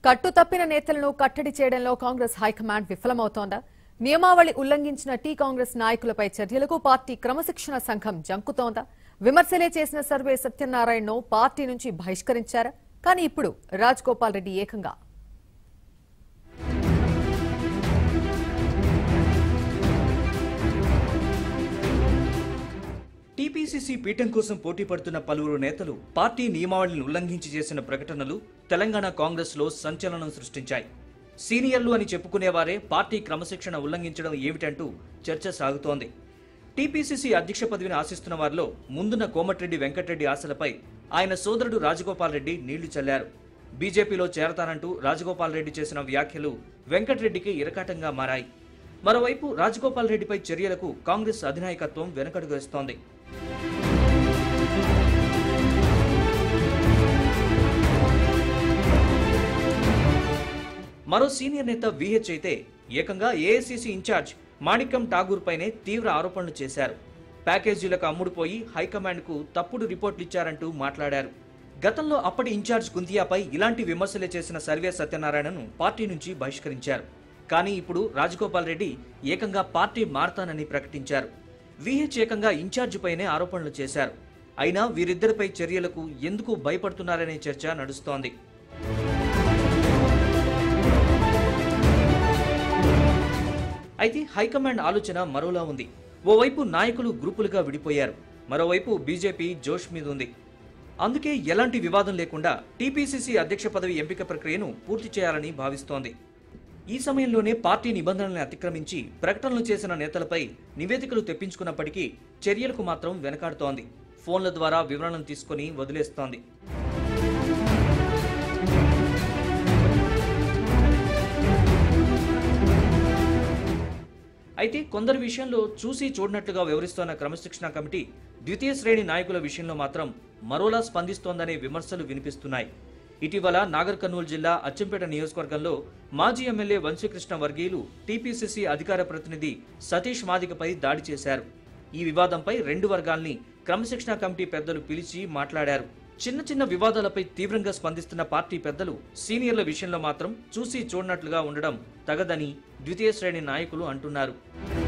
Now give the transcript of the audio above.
కట్టు తప్పిన నేతలను కట్టడి చేయడంలో కాంగ్రెస్ హైకమాండ్ విఫలమవుతోందా నియమావళి ఉల్లంఘించిన టీ కాంగ్రెస్ నాయకులపై చర్యలకు పార్టీ క్రమశిక్షణ సంఘం జంకుతోందా విమర్శలే చేసిన సర్వే సత్యనారాయణను పార్టీ నుంచి బహిష్కరించారా కానీ ఇప్పుడు రాజ్ గోపాల్ రెడ్డి ఏకంగా టీపీసీసీ పీఠం కోసం పోటీ పడుతున్న పలువురు నేతలు పార్టీ నియమావళిని ఉల్లంఘించి చేసిన ప్రకటనలు తెలంగాణ కాంగ్రెస్లో సంచలనం సృష్టించాయి సీనియర్లు అని చెప్పుకునేవారే పార్టీ క్రమశిక్షణ ఉల్లంఘించడం ఏమిటంటూ చర్చ సాగుతోంది టీపీసీసీ అధ్యక్ష పదవిని ఆశిస్తున్న వారిలో ముందున్న కోమటిరెడ్డి వెంకటరెడ్డి ఆశలపై ఆయన సోదరుడు రాజగోపాల్ రెడ్డి నీళ్లు చల్లారు బీజేపీలో చేరతానంటూ రాజగోపాల్ రెడ్డి చేసిన వ్యాఖ్యలు వెంకటరెడ్డికి ఇరకాటంగా మారాయి మరోవైపు రాజగోపాల్ రెడ్డిపై చర్యలకు కాంగ్రెస్ అధినాయకత్వం వెనకడుగు వేస్తోంది మరో సీనియర్ నేత విహెచ్ అయితే ఏకంగా ఏఐసీసీ ఇన్ఛార్జ్ మాణిక్యం ఠాగూర్ పైనే తీవ్ర ఆరోపణలు చేశారు ప్యాకేజీలకు అమ్ముడుపోయి హైకమాండ్కు తప్పుడు రిపోర్ట్లు ఇచ్చారంటూ మాట్లాడారు గతంలో అప్పటి ఇన్ఛార్జ్ కుంతియాపై ఇలాంటి విమర్శలే చేసిన సర్వే సత్యనారాయణను పార్టీ నుంచి బహిష్కరించారు కానీ ఇప్పుడు రాజగోపాల్ రెడ్డి ఏకంగా పార్టీ మారతానని ప్రకటించారు విహెచ్ ఏకంగా ఇన్ఛార్జ్ పైనే ఆరోపణలు చేశారు అయినా వీరిద్దరిపై చర్యలకు ఎందుకు భయపడుతున్నారనే చర్చ నడుస్తోంది అయితే హైకమాండ్ ఆలోచన మరోలా ఉంది ఓవైపు నాయకులు గ్రూపులుగా విడిపోయారు మరోవైపు బీజేపీ జోష్ మీద ఉంది అందుకే ఎలాంటి వివాదం లేకుండా టీపీసీసీ అధ్యక్ష పదవి ఎంపిక ప్రక్రియను పూర్తి చేయాలని భావిస్తోంది ఈ సమయంలోనే పార్టీ నిబంధనలను అతిక్రమించి ప్రకటనలు చేసిన నేతలపై నివేదికలు తెప్పించుకున్నప్పటికీ చర్యలకు మాత్రం వెనకాడుతోంది ఫోన్ల ద్వారా వివరణలు తీసుకొని వదిలేస్తోంది అయితే కొందరి విషయంలో చూసి చూడనట్లుగా వ్యవహరిస్తోన్న క్రమశిక్షణ కమిటీ ద్వితీయ శ్రేణి నాయకుల విషయంలో మాత్రం మరోలా స్పందిస్తోందనే విమర్శలు వినిపిస్తున్నాయి ఇటీవల నాగర్ కర్నూలు జిల్లా అచ్చంపేట నియోజకవర్గంలో మాజీ ఎమ్మెల్యే వంశీకృష్ణ వర్గీయులు టీపీసీసీ అధికార ప్రతినిధి సతీష్ మాదికపై దాడి చేశారు ఈ వివాదంపై రెండు వర్గాల్ని క్రమశిక్షణ కమిటీ పెద్దలు పిలిచి మాట్లాడారు చిన్న చిన్న వివాదాలపై తీవ్రంగా స్పందిస్తున్న పార్టీ పెద్దలు సీనియర్ల విషయంలో మాత్రం చూసి చూడనట్లుగా ఉండడం తగదని ద్వితీయ శ్రేణి నాయకులు అంటున్నారు